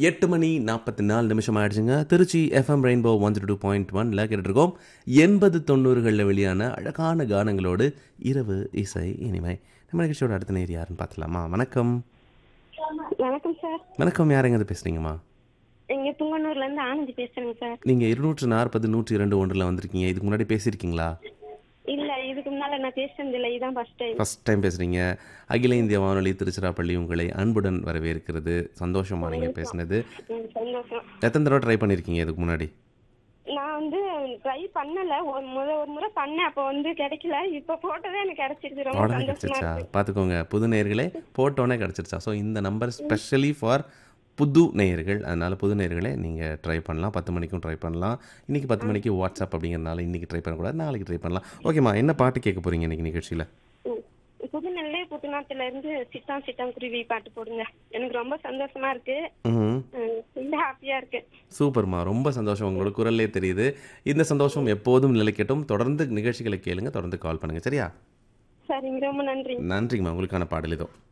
எட்டு மணி நாற்பத்தி நாலு நிமிஷம் ஆயிடுச்சுங்க Tiruchi FM Rainbow one two point ஒன்ல கேட்டுருக்கோம் எண்பது தொண்ணூறுகளில் வெளியான அழகான கானங்களோடு இரவு இசை இனிமை நம்ம நிகழ்ச்சியோட அடுத்த நேர் யாருன்னு பார்த்துலாமா வணக்கம் வணக்கம் சார் வணக்கம் யாருங்க இது பேசுறீங்கம்மா இங்க புங்கனூர்ல இருந்து ஆனந்தி பேசுறேங்க சார் நீங்கள் இருநூற்று நாற்பது நூற்றி இரண்டு ஒன்றில் வந்திருக்கீங்க இதுக்கு முன்னாடி பேசியிருக்கீங்களா இல்ல இதுக்கு முன்னால நான் பேசுனது இல்ல இதுதான் ஃபர்ஸ்ட் டைம் ஃபர்ஸ்ட் டைம் பேசுகிறீங்க அகில இந்திய வானொலி திருச்சிராப்பள்ளி உங்களை அன்புடன் வரவேற்கிறது சந்தோஷமா நீங்கள் பேசுனது சந்தோஷம் எத்தனை தடவை ட்ரை பண்ணியிருக்கீங்க இதுக்கு முன்னாடி நான் வந்து ட்ரை பண்ணல ஒரு முறை ஒரு முறை பண்ணேன் அப்போ வந்து கிடைக்கல இப்ப போட்டதே எனக்கு கிடைச்சிருச்சு ரொம்ப உடனே சந்தோஷமா கிடச்சிருச்சா இருக்கு பார்த்துக்கோங்க புது நேயர்களே போட்டோன்னே கிடச்சிருச்சா ஸோ இந்த நம்பர் ஸ்பெஷலி ஃபார் புது நேயர்கள் அதனால் புது நேயர்களே நீங்கள் ட்ரை பண்ணலாம் பத்து மணிக்கும் ட்ரை பண்ணலாம் இன்றைக்கி பத்து மணிக்கு வாட்ஸ்அப் அப்படிங்கிறனால இன்றைக்கி ட்ரை பண்ணக்கூடாது நாளைக்கு ட்ரை பண்ணலாம் ஓகேம்மா என்ன பாட்டு கேட்க போகிறீங்க இன்றைக்கி நிகழ்ச்சியில் ம். புதுநெல்லை புதுநாட்டுல இருந்து சிட்டான் சிட்டான் குருவி பாட்டு போடுங்க எனக்கு ரொம்ப சந்தோஷமா இருக்கு ம் ரொம்ப ஹாப்பியா இருக்கு சூப்பர்மா ரொம்ப சந்தோஷம் உங்களோட குரல்லே தெரியுது இந்த சந்தோஷம் எப்போதும் நிலைக்கட்டும் தொடர்ந்து நிகழ்ச்சிகளை கேளுங்க தொடர்ந்து கால் பண்ணுங்கள் சரியா சரிங்க ரொம்ப நன்றி நன்றிங்கம்மா உங்களுக்கான பாடல் இதோ